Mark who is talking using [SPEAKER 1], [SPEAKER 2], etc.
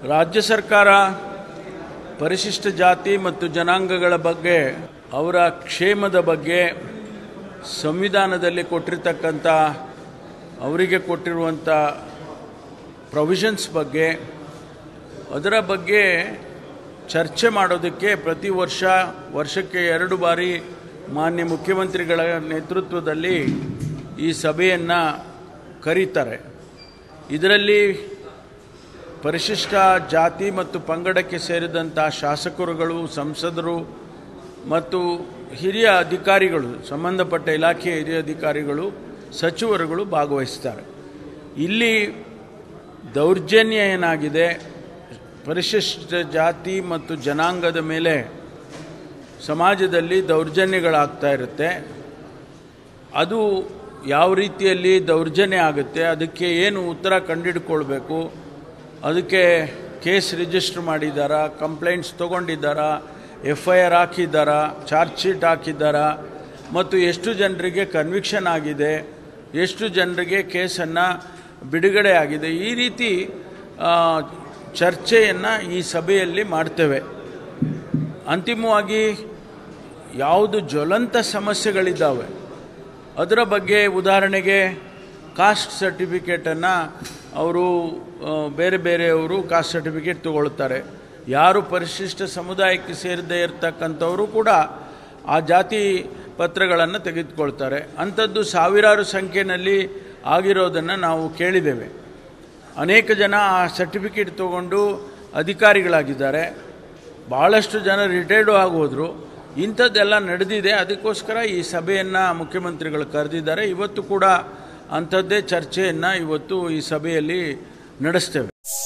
[SPEAKER 1] ರಾಜ್ಯ ಸರ್ಕಾರ ಪರಿಶಿಷ್ಟ ಜಾತಿ ಮತ್ತು ಜನಾಂಗಗಳ ಬಗ್ಗೆ ಅವರ ಕ್ಷೇಮದ ಬಗ್ಗೆ ಸಂವಿಧಾನದಲ್ಲಿ ಕೊಟ್ಟಿರ್ತಕ್ಕಂಥ ಅವರಿಗೆ ಕೊಟ್ಟಿರುವಂಥ ಪ್ರೊವಿಷನ್ಸ್ ಬಗ್ಗೆ ಅದರ ಬಗ್ಗೆ ಚರ್ಚೆ ಮಾಡೋದಕ್ಕೆ ಪ್ರತಿ ವರ್ಷ ವರ್ಷಕ್ಕೆ ಎರಡು ಬಾರಿ ಮಾನ್ಯ ಮುಖ್ಯಮಂತ್ರಿಗಳ ನೇತೃತ್ವದಲ್ಲಿ ಈ ಸಭೆಯನ್ನು ಕರೀತಾರೆ ಇದರಲ್ಲಿ ಪರಿಶಿಷ್ಟ ಜಾತಿ ಮತ್ತು ಪಂಗಡಕ್ಕೆ ಸೇರಿದಂಥ ಶಾಸಕರುಗಳು ಸಂಸದರು ಮತ್ತು ಹಿರಿಯ ಅಧಿಕಾರಿಗಳು ಸಂಬಂಧಪಟ್ಟ ಇಲಾಖೆಯ ಹಿರಿಯ ಅಧಿಕಾರಿಗಳು ಸಚಿವರುಗಳು ಭಾಗವಹಿಸ್ತಾರೆ ಇಲ್ಲಿ ದೌರ್ಜನ್ಯ ಏನಾಗಿದೆ ಪರಿಶಿಷ್ಟ ಜಾತಿ ಮತ್ತು ಜನಾಂಗದ ಮೇಲೆ ಸಮಾಜದಲ್ಲಿ ದೌರ್ಜನ್ಯಗಳಾಗ್ತಾ ಇರುತ್ತೆ ಅದು ಯಾವ ರೀತಿಯಲ್ಲಿ ದೌರ್ಜನ್ಯ ಆಗುತ್ತೆ ಅದಕ್ಕೆ ಏನು ಉತ್ತರ ಕಂಡುಹಿಡ್ಕೊಳ್ಬೇಕು ಅದಕ್ಕೆ ಕೇಸ್ ರಿಜಿಸ್ಟರ್ ಮಾಡಿದ್ದಾರಾ ಕಂಪ್ಲೇಂಟ್ಸ್ ತೊಗೊಂಡಿದ್ದಾರಾ ಎಫ್ ಐ ಆರ್ ಹಾಕಿದ್ದಾರಾ ಚಾರ್ಜ್ ಶೀಟ್ ಹಾಕಿದ್ದಾರಾ ಮತ್ತು ಎಷ್ಟು ಜನರಿಗೆ ಕನ್ವಿಕ್ಷನ್ ಆಗಿದೆ ಎಷ್ಟು ಜನರಿಗೆ ಕೇಸನ್ನು ಬಿಡುಗಡೆ ಆಗಿದೆ ಈ ರೀತಿ ಚರ್ಚೆಯನ್ನು ಈ ಸಭೆಯಲ್ಲಿ ಮಾಡ್ತೇವೆ ಅಂತಿಮವಾಗಿ ಯಾವುದು ಜ್ವಲಂತ ಸಮಸ್ಯೆಗಳಿದ್ದಾವೆ ಅದರ ಬಗ್ಗೆ ಉದಾಹರಣೆಗೆ ಕಾಸ್ಟ್ ಸರ್ಟಿಫಿಕೇಟನ್ನು ಅವರು ಆ, ಬೇರೆ ಬೇರೆಯವರು ಕಾಸ್ಟ್ ಸರ್ಟಿಫಿಕೇಟ್ ತಗೊಳ್ತಾರೆ ಯಾರು ಪರಿಶಿಷ್ಟ ಸಮುದಾಯಕ್ಕೆ ಸೇರದೇ ಇರತಕ್ಕಂಥವರು ಕೂಡ ಆ ಜಾತಿ ಪತ್ರಗಳನ್ನು ತೆಗೆದುಕೊಳ್ತಾರೆ ಅಂಥದ್ದು ಸಾವಿರಾರು ಸಂಖ್ಯೆಯಲ್ಲಿ ಆಗಿರೋದನ್ನು ನಾವು ಕೇಳಿದ್ದೇವೆ ಅನೇಕ ಜನ ಆ ಸರ್ಟಿಫಿಕೇಟ್ ತಗೊಂಡು ಅಧಿಕಾರಿಗಳಾಗಿದ್ದಾರೆ ಭಾಳಷ್ಟು ಜನ ರಿಟೈರ್ಡು ಆಗೋದ್ರು ಇಂಥದ್ದೆಲ್ಲ ನಡೆದಿದೆ ಅದಕ್ಕೋಸ್ಕರ ಈ ಸಭೆಯನ್ನು ಮುಖ್ಯಮಂತ್ರಿಗಳು ಕರೆದಿದ್ದಾರೆ ಇವತ್ತು ಕೂಡ ಅಂಥದ್ದೇ ಚರ್ಚೆಯನ್ನು ಇವತ್ತು ಈ ಸಭೆಯಲ್ಲಿ ನಡೆಸ್ತೇವೆ